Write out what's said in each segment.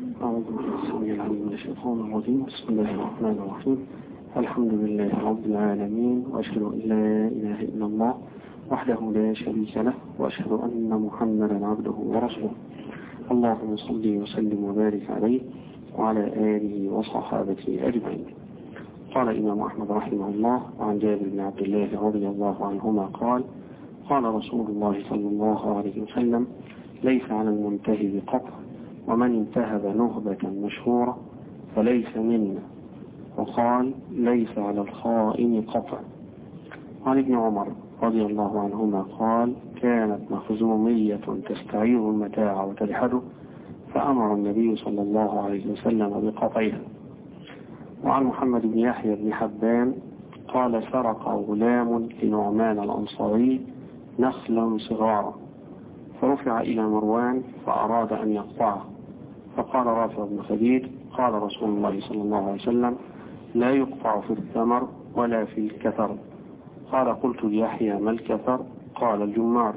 أعوذ بالله السميع العليم من الشيطان الرجيم بسم الله الرحمن الرحيم الحمد لله رب العالمين وأشهد أن لا إله إلا الله وحده لا شريك له وأشهد أن محمدا عبده ورسوله اللهم صل وسلم وبارك عليه وعلى آله وصحابته أجمعين قال الإمام أحمد رحمه الله وعن جابر بن عبد الله رضي الله عنهما قال قال رسول الله صلى الله عليه وسلم ليس على المنتهب قطع ومن انتهب نهبة مشهورة فليس منا وقال ليس على الخائن قطع عن ابن عمر رضي الله عنهما قال كانت مخزومية تستعير المتاع وتلحده فأمر النبي صلى الله عليه وسلم بقطعها وعن محمد بن يحيى بن حبان قال سرق غلام لنعمان الأنصاري نخلا صغارا فرفع إلى مروان فأراد أن يقطعه فقال رافع بن خديج قال رسول الله صلى الله عليه وسلم لا يقطع في الثمر ولا في الكثر قال قلت ليحيى ما الكثر قال الجمار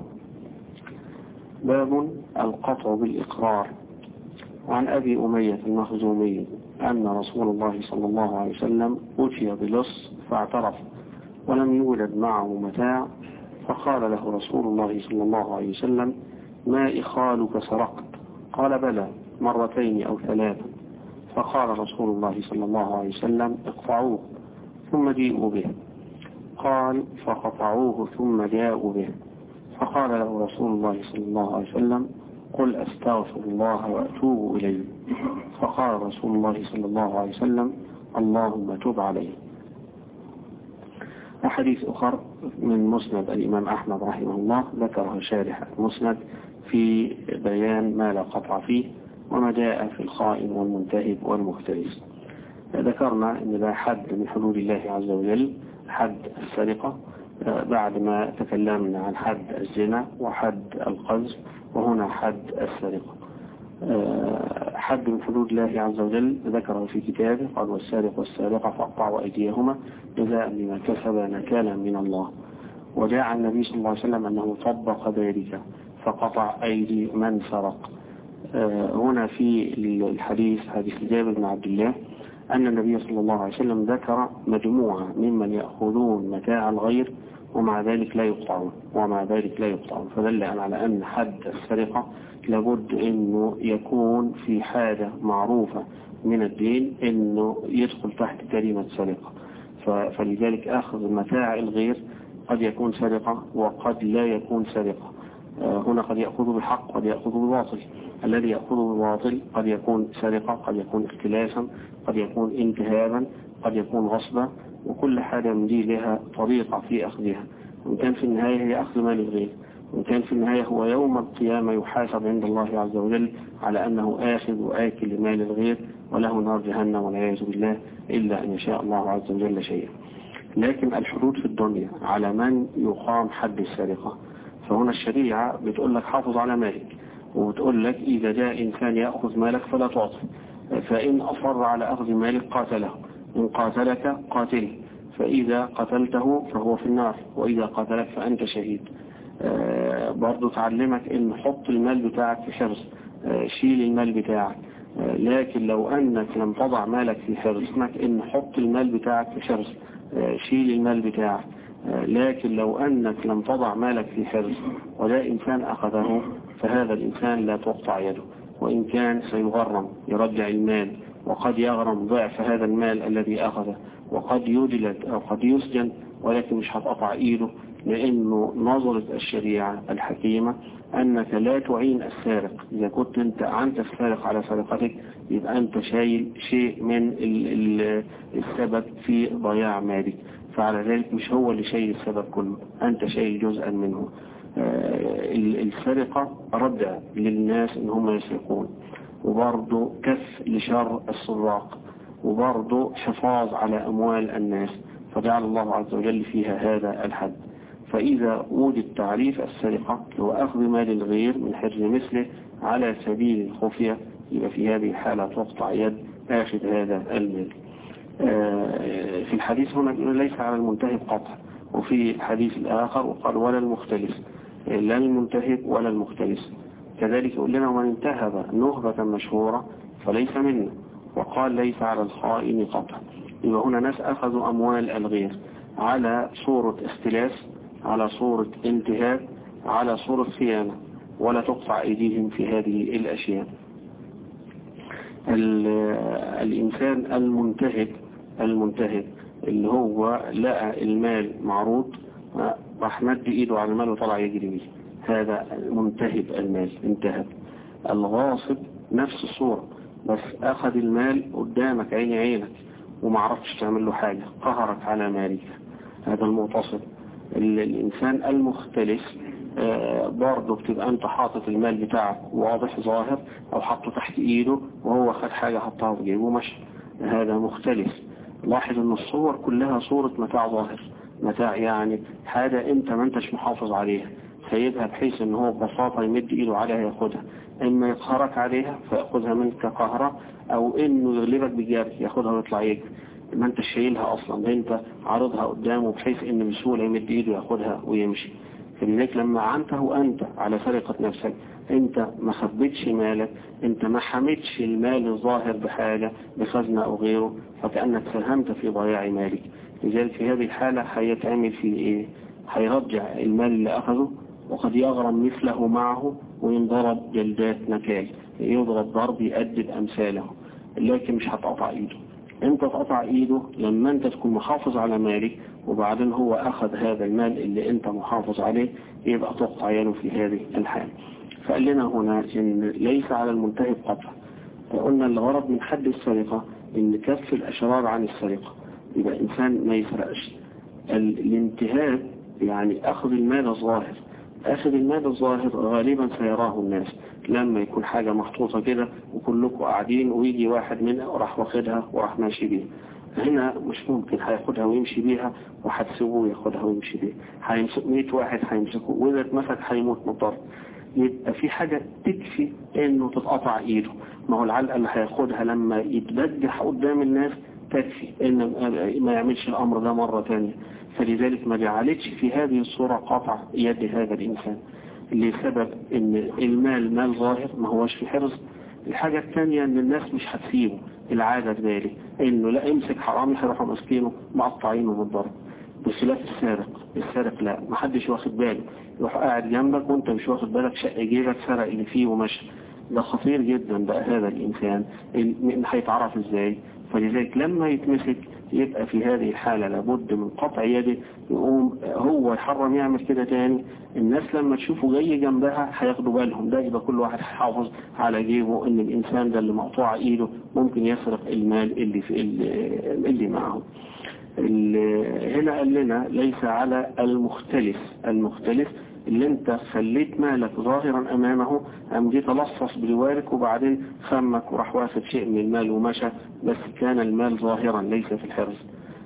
باب القطع بالإقرار وعن أبي أمية المخزومي أن رسول الله صلى الله عليه وسلم أتي بلص فاعترف ولم يولد معه متاع فقال له رسول الله صلى الله عليه وسلم ما إخالك سرقت قال بلى مرتين أو ثلاثا فقال رسول الله صلى الله عليه وسلم اقطعوه ثم جيئوا به قال فقطعوه ثم جاءوا به فقال له رسول الله صلى الله عليه وسلم قل أستغفر الله وأتوب إليه فقال رسول الله صلى الله عليه وسلم اللهم تب عليه أحاديث أخر من مسند الإمام أحمد رحمه الله ذكرها شارح المسند في بيان ما لا قطع فيه وما جاء في الخائن والمنتهب والمختلس ذكرنا أن لا حد من حدود الله عز وجل حد السرقة بعد ما تكلمنا عن حد الزنا وحد القذف وهنا حد السرقة حد من حدود الله عز وجل ذكره في كتابه قال والسارق والسارقة فاقطعوا أيديهما جزاء بما كسب نكالا من الله وجاء عن النبي صلى الله عليه وسلم أنه طبق ذلك فقطع أيدي من سرق هنا في الحديث حديث جابر بن عبد الله أن النبي صلى الله عليه وسلم ذكر مجموعة ممن يأخذون متاع الغير ومع ذلك لا يقطعون ومع ذلك لا يقطعون فدل على أن حد السرقة لابد أنه يكون في حاجة معروفة من الدين أنه يدخل تحت كلمة سرقة فلذلك أخذ متاع الغير قد يكون سرقة وقد لا يكون سرقة هنا قد يأخذ بالحق قد يأخذ بالباطل الذي يأخذ بالباطل قد يكون سرقة قد يكون اختلاسا قد يكون انتهابا قد يكون غصبا وكل حاجة من دي لها طريقة في أخذها وإن كان في النهاية هي أخذ مال الغير وإن كان في النهاية هو يوم القيامة يحاسب عند الله عز وجل على أنه آخذ وآكل لمال الغير وله نار جهنم والعياذ بالله إلا أن يشاء الله عز وجل شيئا لكن الحدود في الدنيا على من يقام حد السرقة فهنا الشريعة بتقول لك حافظ على مالك وبتقول لك إذا جاء إنسان يأخذ مالك فلا تعطي فإن أصر على أخذ مالك قاتله إن قاتلك قاتله فإذا قتلته فهو في النار وإذا قتلك فأنت شهيد آه برضو تعلمك إن حط المال بتاعك في حرص آه شيل المال بتاعك آه لكن لو أنك لم تضع مالك في حرص اسمك إن حط المال بتاعك في حرص شيل المال بتاعك لكن لو أنك لم تضع مالك في حرص وجاء إنسان أخذه فهذا الإنسان لا تقطع يده وإن كان سيغرم يرجع المال وقد يغرم ضعف هذا المال الذي أخذه وقد يجلد أو قد يسجن ولكن مش هتقطع إيده لأنه نظرت الشريعة الحكيمة أنك لا تعين السارق إذا كنت أنت أعنت السارق على سرقتك يبقى أنت شايل شيء من ال ال السبب في ضياع مالك فعلى ذلك مش هو اللي شايل السبب كله أنت شايل جزءا منه السرقة ردع للناس ان هم يسرقون وبرضه كف لشر السراق وبرضه حفاظ على أموال الناس فجعل الله عز وجل فيها هذا الحد فإذا وجد تعريف السرقة هو أخذ مال الغير من حرز مثله على سبيل الخفية يبقى في هذه الحالة تقطع يد آخذ هذا المال في الحديث هنا ليس على المنتهب قطع وفي الحديث الآخر وقال ولا المختلف لا المنتهب ولا المختلس كذلك يقول لنا ومن انتهب نهبة مشهورة فليس منا وقال ليس على الخائن قطع يبقى هنا ناس أخذوا أموال الغير على صورة استلاس على صورة انتهاك على صورة خيانة ولا تقطع أيديهم في هذه الأشياء الإنسان المنتهك المنتهك اللي هو لقى المال معروض راح مد ايده على المال وطلع يجري بيه هذا منتهب المال انتهب الغاصب نفس الصورة بس اخذ المال قدامك عيني عينك وما عرفتش تعمل له حاجة قهرك على مالك هذا المغتصب الانسان المختلس برضه بتبقى انت حاطط المال بتاعك واضح ظاهر او حاطه تحت ايده وهو خد حاجة حطها في جيبه ومشي هذا مختلف لاحظ ان الصور كلها صورة متاع ظاهر متاع يعني حاجة انت ما انتش محافظ عليها سيدها بحيث ان هو ببساطة يمد ايده عليها ياخدها اما يقهرك عليها فيأخذها منك قهرة او انه يغلبك بجاب ياخدها ويطلع يجري ما انت شايلها اصلا انت عارضها قدامه بحيث ان بسهولة يمد ايده ياخدها ويمشي فلذلك لما عنته انت على سرقة نفسك انت ما خبيتش مالك انت ما حميتش المال الظاهر بحاجة بخزنة او غيره فكأنك ساهمت في ضياع مالك لذلك في هذه الحالة هيتعمل في ايه هيرجع المال اللي اخذه وقد يغرم مثله معه وينضرب جلدات نكال يضرب ضرب يأدب امثاله لكن مش هتقطع ايده انت تقطع ايده لما انت تكون محافظ على مالك وبعدين هو اخذ هذا المال اللي انت محافظ عليه يبقى تقطع يده في هذه الحالة فقال لنا هنا ان ليس على المنتهب قطع فقلنا الغرض من حد السرقة ان كف الاشرار عن السرقة يبقى انسان ما يسرقش الانتهاب يعني اخذ المال الظاهر اخذ المال الظاهر غالبا سيراه الناس لما يكون حاجة محطوطة كده وكلكم قاعدين ويجي واحد منها وراح واخدها وراح ماشي بيها هنا مش ممكن هياخدها ويمشي بيها وهتسيبوه ياخدها ويمشي بيها هيمسك 100 واحد هيمسكه واذا اتمسك هيموت مضطر يبقى في حاجة تكفي انه تتقطع ايده ما هو العلقة اللي هياخدها لما يتبجح قدام الناس تكفي ان ما يعملش الامر ده مرة تانية فلذلك ما جعلتش في هذه الصورة قطع يد هذا الانسان لسبب ان المال مال ظاهر ما هوش في حرص الحاجة الثانية ان الناس مش هتسيبه العادة في ذلك انه لا امسك حرامي هيروحوا ماسكينه مقطعينه بالضرب بخلاف السارق السارق لا ما حدش واخد باله يروح قاعد جنبك وانت مش واخد بالك شق جيبك سرق اللي فيه ومشى ده خطير جدا بقى هذا الانسان هيتعرف ازاي فلذلك لما يتمسك يبقى في هذه الحالة لابد من قطع يده يقوم هو يحرم يعمل كده تاني الناس لما تشوفه جاي جنبها هياخدوا بالهم ده يبقى كل واحد حافظ على جيبه ان الانسان ده اللي مقطوع ايده ممكن يسرق المال اللي في اللي معه هنا قال لنا ليس على المختلف المختلف اللي انت خليت مالك ظاهرا امامه ام جيت تلصص بجوارك وبعدين خمك وراح واخد شيء من المال ومشى بس كان المال ظاهرا ليس في الحرز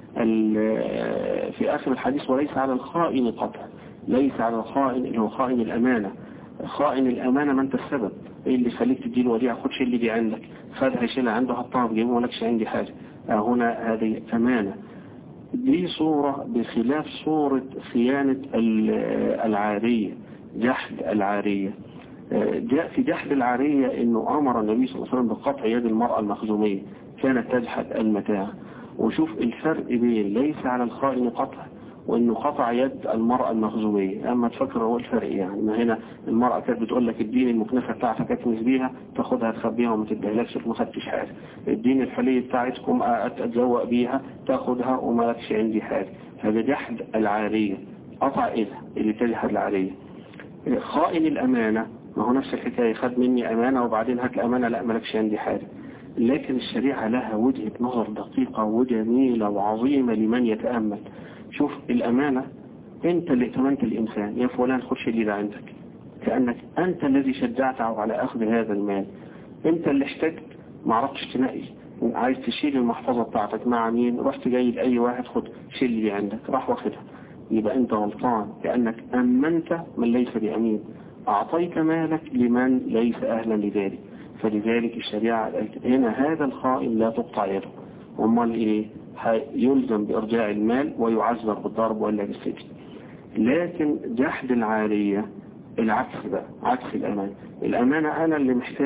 في اخر الحديث وليس على الخائن قطع ليس على الخائن اللي هو خائن الامانة خائن الامانة ما انت السبب ايه اللي خليك تدي له وديعة خدش اللي دي عندك خدها شيلها عنده حطها في جيبه ولكش عندي حاجة هنا هذه امانة دي صورة بخلاف صورة خيانة العارية جحد العارية جاء في جحد العارية انه امر النبي صلى الله عليه وسلم بقطع يد المرأة المخزومية كانت تجحد المتاع وشوف الفرق بين ليس على الخائن قطع وانه قطع يد المرأة المخزومية اما تفكر هو الفرق يعني ما هنا المرأة كانت بتقول لك اديني المكنسة بتاعتك اكنس بيها تاخدها تخبيها وما تديهالكش ما خدتش حاجة اديني الحلية بتاعتكم اتزوق بيها تاخدها وما لكش عندي حاجة هذا جحد العارية قطع ايدها اللي تجحد العارية خائن الامانة ما هو نفس الحكاية خد مني امانة وبعدين هات الامانة لا مالكش عندي حاجة لكن الشريعة لها وجهة نظر دقيقة وجميلة وعظيمة لمن يتأمل شوف الأمانة أنت اللي ائتمنت الإنسان يا فلان خدش اللي ده عندك كأنك أنت الذي شجعته على أخذ هذا المال أنت اللي احتجت ما عرفتش تنقي عايز تشيل المحفظة بتاعتك مع مين رحت جاي لأي واحد خد شيل اللي عندك راح واخدها يبقى أنت غلطان كأنك أمنت من ليس بأمين أعطيت مالك لمن ليس أهلا لذلك فلذلك الشريعة هنا هذا الخائن لا تقطع يده امال ايه يلزم بارجاع المال ويعذر بالضرب ولا بالسجن لكن جحد العارية العكس بقى عكس الأمان الأمانة أنا اللي محتاج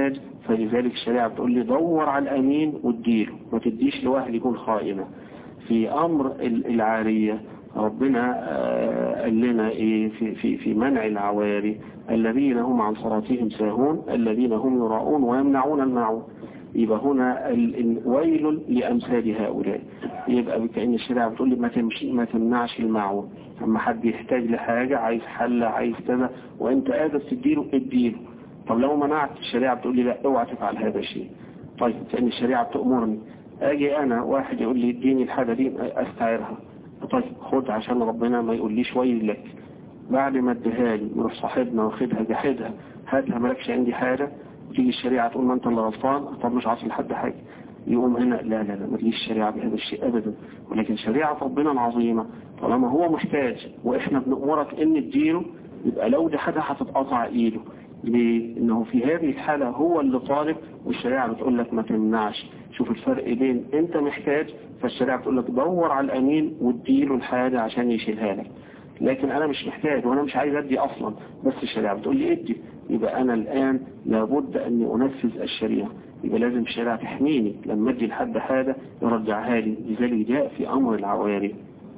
فلذلك الشريعة بتقول لي دور على الأمين واديله ما تديش لواحد يكون خائنة في أمر العارية ربنا قال لنا إيه في, في, في منع العواري الذين هم عن صلاتهم ساهون الذين هم يراؤون ويمنعون الماعون يبقى هنا ويل لأمثال هؤلاء يبقى كأن الشريعة بتقول لي ما تمشي ما تمنعش الماعون اما حد يحتاج لحاجة عايز حل عايز كذا وانت قادر تديله اديله طب لو منعت الشريعة بتقول لي لا اوعى تفعل هذا الشيء طيب كأن الشريعة بتأمرني اجي انا واحد يقول لي اديني الحاجة دي استعيرها طيب خد عشان ربنا ما يقوليش ويل لك بعد ما اديها لي يروح صاحبنا واخدها جحدها هاتها مالكش عندي حاجة تيجي الشريعة تقول ما انت اللي غلطان طب مش عاصي لحد حاجة يقوم هنا لا لا لا ما تجيش الشريعة بهذا الشيء ابدا ولكن شريعة ربنا العظيمة طالما هو محتاج واحنا بنأمرك ان تديله يبقى لو دي حاجة هتتقطع ايده ليه؟ انه في هذه الحالة هو اللي طالب والشريعة بتقول لك ما تمنعش شوف الفرق بين انت محتاج فالشريعة بتقول لك دور على الامين واديله الحاجة عشان يشيلها لك لكن انا مش محتاج وانا مش عايز ادي اصلا بس الشريعة بتقول لي ادي يبقى انا الان لابد اني انفذ الشريعة يبقى لازم الشريعة تحميني لما ادي لحد حاجة يرجعها لي لذلك جاء في امر العواري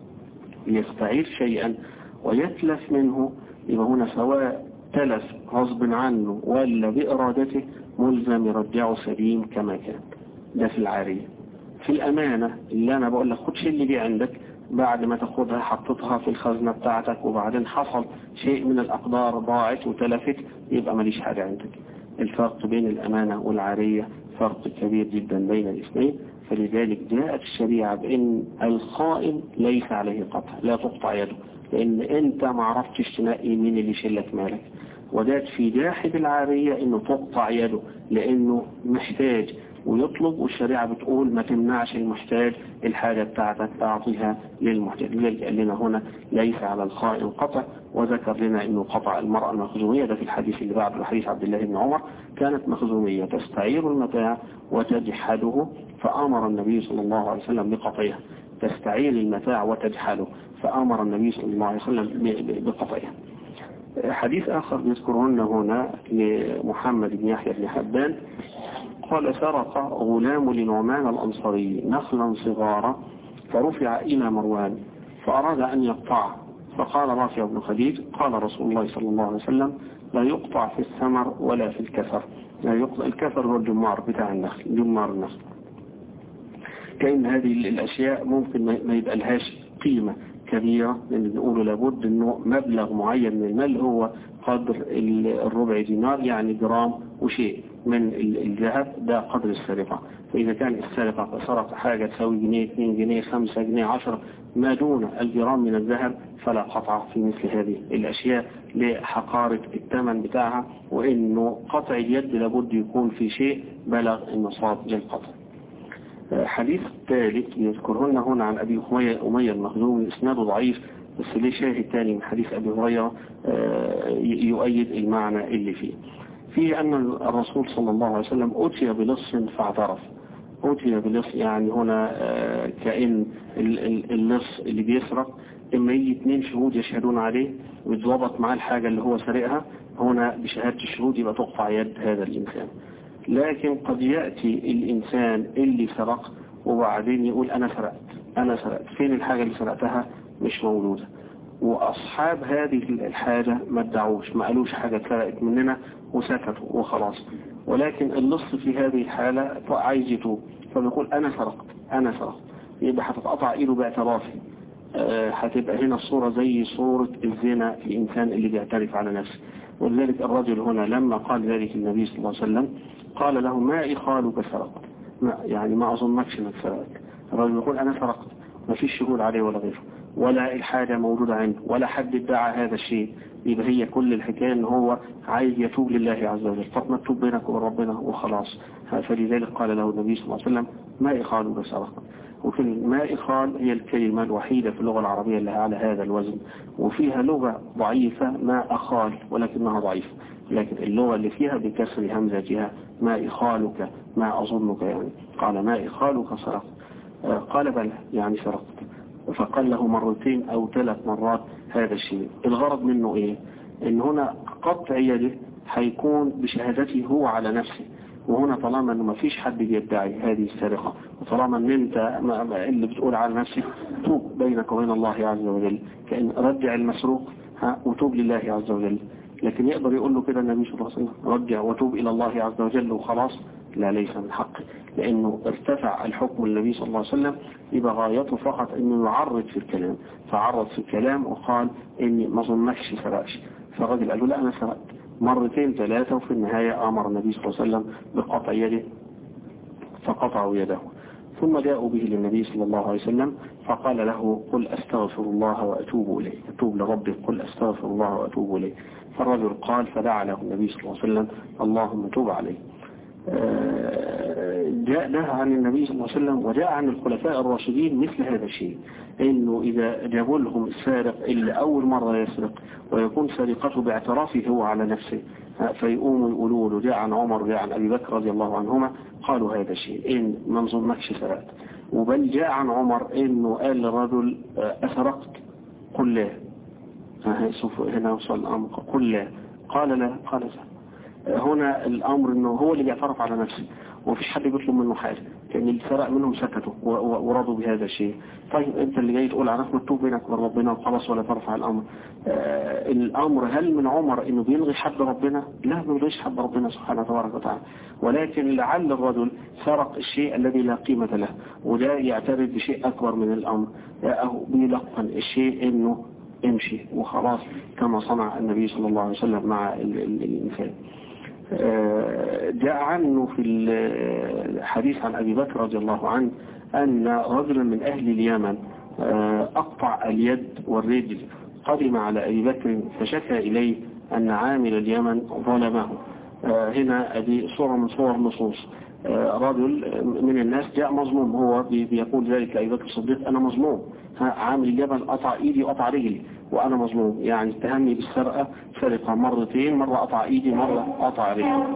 يستعير شيئا ويتلف منه يبقى هنا سواء تلف غصب عنه ولا بإرادته ملزم يرجعه سليم كما كان ده في العارية في الأمانة اللي أنا بقول لك خدش اللي دي عندك بعد ما تاخدها حطتها في الخزنة بتاعتك وبعدين حصل شيء من الأقدار ضاعت وتلفت يبقى ماليش حاجة عندك الفرق بين الأمانة والعارية فرق كبير جدا بين الاثنين فلذلك جاءت الشريعة بأن الخائن ليس عليه قطع لا تقطع يده لأن أنت ما عرفتش تنقي مين اللي يشيلك مالك وجات في جاحد العارية أنه تقطع يده لأنه محتاج ويطلب والشريعة بتقول ما تمنعش المحتاج الحاجة بتاعتك تعطيها للمحتاج لذلك قال لنا هنا ليس على الخائن قطع وذكر لنا أنه قطع المرأة المخزومية ده في الحديث اللي بعده حديث عبد الله بن عمر كانت مخزومية تستعير المتاع وتجحده فأمر النبي صلى الله عليه وسلم بقطعها تستعير المتاع وتجحده فأمر النبي صلى الله عليه وسلم بقطعها حديث آخر يذكرهن هنا لمحمد بن يحيى بن حبان قال سرق غلام لنعمان الأنصاري نخلا صغارا فرفع إلى مروان فأراد أن يقطعه فقال رافع بن خديج قال رسول الله صلى الله عليه وسلم لا يقطع في الثمر ولا في الكسر لا يقطع الكسر هو الجمار بتاع النخل جمار النخل كأن هذه الأشياء ممكن ما يبقى لهاش قيمة كبيرة لأن بنقول لابد أنه مبلغ معين من المال هو قدر الربع دينار يعني جرام وشيء من الذهب ده قدر السرقة فإذا كان السرقة سرق حاجة تساوي جنيه 2 جنيه 5 جنيه 10 ما دون الجرام من الذهب فلا قطع في مثل هذه الأشياء لحقارة الثمن بتاعها وإنه قطع اليد لابد يكون في شيء بلغ النصاب للقطع حديث ثالث يذكرهن هنا عن أبي أمية المخزومي إسناده ضعيف بس ليه شاهد تاني من حديث أبي هريرة يؤيد المعنى اللي فيه فيه أن الرسول صلى الله عليه وسلم أتي بلص فاعترف أتي بلص يعني هنا كأن اللص اللي بيسرق إما يجي اثنين شهود يشهدون عليه ويتضبط معاه الحاجة اللي هو سرقها هنا بشهادة الشهود يبقى تقطع يد هذا الإنسان لكن قد يأتي الإنسان اللي سرق وبعدين يقول أنا سرقت أنا سرقت فين الحاجة اللي سرقتها مش موجودة وأصحاب هذه الحاجة ما ادعوش ما قالوش حاجة سرقت مننا وسكتوا وخلاص ولكن اللص في هذه الحالة عايز يتوب فبيقول أنا سرقت أنا سرقت يبقى هتتقطع إيده باعترافي هتبقى هنا الصورة زي صورة الزنا الإنسان اللي بيعترف على نفسه ولذلك الرجل هنا لما قال ذلك النبي صلى الله عليه وسلم قال له ما إخالك سرقت ما يعني ما أظنكش أنك سرقت الرجل يقول أنا سرقت ما فيش شهود عليه ولا غيره ولا الحاجة موجودة عنده ولا حد ادعى هذا الشيء يبقى هي كل الحكاية ان هو عايز يتوب لله عز وجل طب ما تتوب بينك وبين ربنا وخلاص فلذلك قال له النبي صلى الله عليه وسلم ما إخالك سرقت وفي ما إخال هي الكلمة الوحيدة في اللغة العربية اللي على هذا الوزن وفيها لغة ضعيفة ما أخال ولكنها ضعيفة لكن اللغة اللي فيها بكسر همزتها ما إخالك ما أظنك يعني قال ما إخالك سرقت قال بلى يعني سرقت فقال له مرتين أو ثلاث مرات هذا الشيء الغرض منه إيه إن هنا قطع يده هيكون بشهادته هو على نفسه وهنا طالما انه ما فيش حد بيدعي هذه السرقة وطالما ان انت ما ما اللي بتقول على نفسك توب بينك وبين الله عز وجل كأن رجع المسروق ها وتوب لله عز وجل لكن يقدر يقول له كده النبي صلى الله عليه وسلم رجع وتوب إلى الله عز وجل وخلاص لا ليس من حقه لأنه ارتفع الحكم النبي صلى الله عليه وسلم يبقى غايته فقط أنه يعرض في الكلام فعرض في الكلام وقال إني ما ظنكش سرقش فالراجل قال له لا أنا سرقت مرتين ثلاثة وفي النهاية أمر النبي صلى الله عليه وسلم بقطع يده فقطعوا يده ثم جاءوا به للنبي صلى الله عليه وسلم فقال له قل أستغفر الله وأتوب إليه أتوب لربك قل أستغفر الله وأتوب إليه فالرجل قال فدعا له النبي صلى الله عليه وسلم اللهم توب عليه جاء له عن النبي صلى الله عليه وسلم وجاء عن الخلفاء الراشدين مثل هذا الشيء انه اذا جابوا لهم السارق اللي اول مرة يسرق ويكون سرقته باعترافه هو على نفسه فيقوموا يقولوا له جاء عن عمر وجاء عن ابي بكر رضي الله عنهما قالوا هذا الشيء ان ما نظنكش سرقت وبل جاء عن عمر انه قال للرجل اسرقت قل لا هنا وصل الامر قل لا قال لا قال لا هنا الامر انه هو اللي بيعترف على نفسه ومفيش حد بيطلب منه حاجه لان اللي سرق منهم سكتوا ورضوا بهذا الشيء طيب انت اللي جاي تقول على نفسك مكتوب بينك وبين ربنا وخلاص ولا ترفع الامر آه الامر هل من عمر انه بيلغي حد ربنا لا ما بيلغيش حد ربنا سبحانه تبارك وتعالى ولكن لعل الرجل سرق الشيء الذي لا قيمه له وده يعترف بشيء اكبر من الامر او بيلقن الشيء انه امشي وخلاص كما صنع النبي صلى الله عليه وسلم مع الإنسان جاء عنه في الحديث عن أبي بكر رضي الله عنه أن رجلا من أهل اليمن أقطع اليد والرجل قدم على أبي بكر فشكى إليه أن عامل اليمن ظلمه هنا هذه صورة من صور نصوص رجل من الناس جاء مظلوم هو بيقول ذلك لأبي بكر الصديق أنا مظلوم عامل اليمن قطع إيدي وقطع رجلي وأنا مظلوم يعني اتهمني بالسرقة سرقة مرتين مرة قطع إيدي مرة قطع رجلي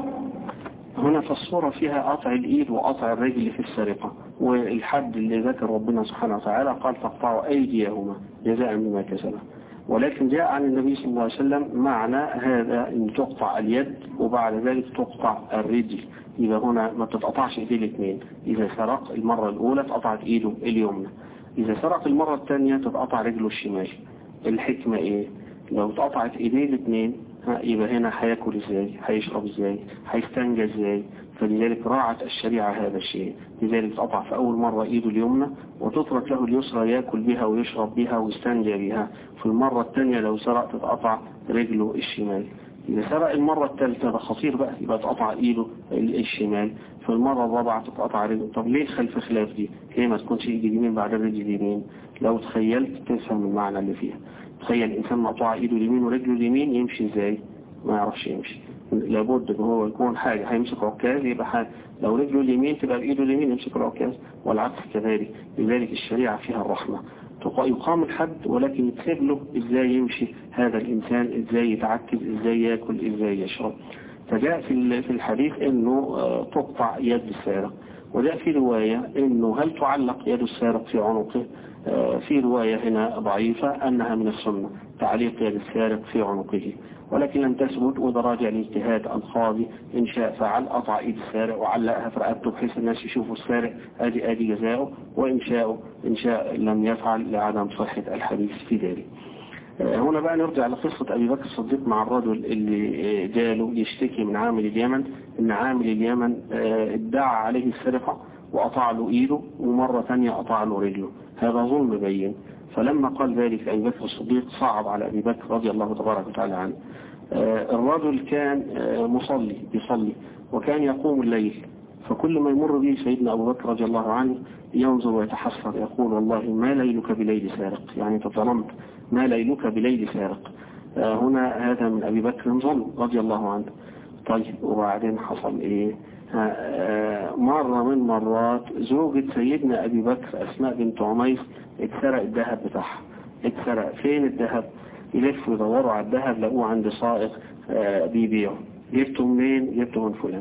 هنا في الصورة فيها قطع الإيد وقطع الرجل في السرقة والحد اللي ذكر ربنا سبحانه وتعالى قال تقطعوا أيديهما جزاء بما كسبا ولكن جاء عن النبي صلى الله عليه وسلم معنى هذا ان تقطع اليد وبعد ذلك تقطع الرجل يبقى هنا ما تتقطعش ايديه الاثنين اذا سرق المرة الاولى اتقطعت ايده اليمنى اذا سرق المرة الثانية تتقطع رجله الشمال الحكمة ايه لو اتقطعت ايديه الاثنين يبقى هنا هياكل ازاي هيشرب ازاي هيستنجى ازاي فلذلك راعت الشريعة هذا الشيء لذلك تقطع في أول مرة إيده اليمنى وتترك له اليسرى يأكل بها ويشرب بها ويستنجى بها في المرة الثانية لو سرق تتقطع رجله الشمال إذا سرق المرة الثالثة ده خطير بقى يبقى تقطع إيده الشمال في المرة الرابعة تتقطع رجله طب ليه خلف خلاف دي ليه ما تكونش إيد اليمين بعد الرجل اليمين لو تخيلت تفهم المعنى اللي فيها تخيل إنسان مقطوع إيده اليمين ورجله اليمين يمشي إزاي ما يعرفش يمشي لابد ان هو يكون حاجة هيمسك عكاز يبقى حاجة لو رجله اليمين تبقى بإيده اليمين يمسك العكاز والعكس كذلك لذلك الشريعة فيها الرحمة يقام الحد ولكن يتسيب له ازاي يمشي هذا الانسان ازاي يتعكز ازاي ياكل ازاي يشرب فجاء في في الحديث انه تقطع يد السارق وجاء في رواية انه هل تعلق يد السارق في عنقه في رواية هنا ضعيفة انها من السنة تعليق يد السارق في عنقه ولكن لم تثبت وده راجع لاجتهاد القاضي إن شاء فعل قطع إيد السارق وعلقها في رقبته بحيث الناس يشوفوا السارق أدي أدي جزاؤه وإن شاء إن شاء لم يفعل لعدم صحة الحديث في ذلك هنا بقى نرجع لقصة أبي بكر الصديق مع الرجل اللي جاله يشتكي من عامل اليمن إن عامل اليمن ادعى عليه السرقة وقطع له إيده ومرة ثانية قطع له رجله هذا ظلم بين فلما قال ذلك أبي بكر الصديق صعب على أبي بكر رضي الله تبارك وتعالى عنه الرجل كان مصلي يصلي وكان يقوم الليل فكل ما يمر به سيدنا أبو بكر رضي الله عنه ينظر ويتحسر يقول والله ما ليلك بليل سارق يعني تظلمت ما ليلك بليل سارق هنا هذا من أبي بكر ظلم رضي الله عنه طيب وبعدين حصل إيه مرة من مرات زوجة سيدنا أبي بكر أسماء بنت عميس اتسرق الذهب بتاعها اتسرق فين الذهب يلفوا يدوروا على الذهب لقوه عند سائق بيبيعه جبته منين جبته من فلان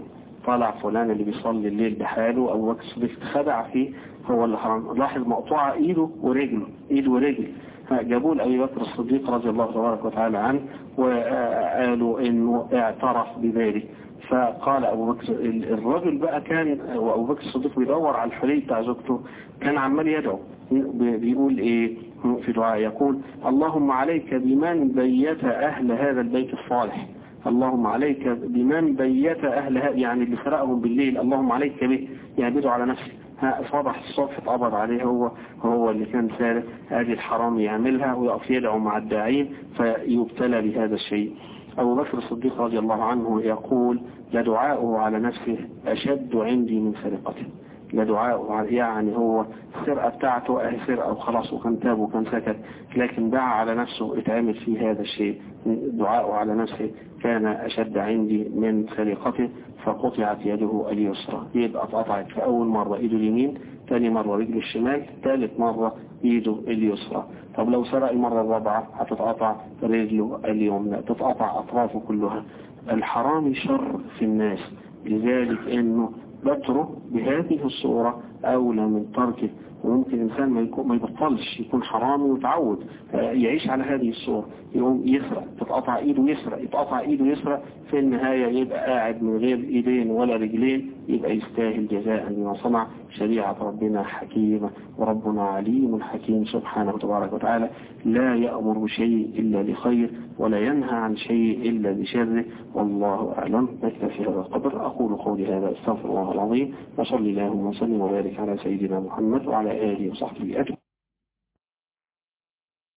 طلع فلان اللي بيصلي الليل بحاله أبو بكر الصديق خدع فيه هو اللي حرام لاحظ مقطوعة إيده ورجله إيد ورجل جابوا لأبي بكر الصديق رضي الله تبارك وتعالى عنه وقالوا إنه اعترف بذلك فقال أبو بكر الرجل بقى كان وأبو بكر الصديق بيدور على الحلي بتاع زوجته كان عمال يدعو بيقول إيه في دعاء يقول اللهم عليك بمن بيت أهل هذا البيت الصالح اللهم عليك بمن بيت أهل هذا يعني اللي سرقهم بالليل اللهم عليك به يعني بيدعو على نفسه صبح الصبح اتقبض عليه هو هو اللي كان سارق هذه الحرام يعملها ويقف يدعو مع الداعين فيبتلى بهذا الشيء أبو بكر الصديق رضي الله عنه يقول لدعاؤه على نفسه أشد عندي من سرقته لدعاؤه يعني هو السرقة بتاعته أهي سرقة وخلاص وكان تاب وكان سكت لكن دعا على نفسه اتعمل فيه هذا الشيء دعاؤه على نفسه كان أشد عندي من سرقته فقطعت يده اليسرى يبقى اتقطعت في أول مرة إيده اليمين ثاني مرة رجله الشمال ثالث مرة إيده اليسرى طب لو سرق المرة الرابعة هتتقطع رجله اليمنى تتقطع أطرافه كلها الحرام شر في الناس لذلك أنه بتره بهذه الصورة أولى من تركه وممكن إنسان ما يبطلش يكون حرامي ويتعود يعيش على هذه الصورة يقوم يسرق تتقطع إيده يسرق يتقطع إيده يسرق في النهاية يبقى قاعد من غير إيدين ولا رجلين يبقى يستاهل جزاء بما صنع شريعة ربنا حكيمة وربنا عليم حكيم سبحانه وتبارك وتعالى لا يأمر بشيء إلا لخير ولا ينهى عن شيء إلا بشره والله أعلم نكتفي هذا القدر أقول قولي هذا استغفر الله العظيم وصلي اللهم وسلم وبارك على سيدنا محمد وعلى آله وصحبه أجمعين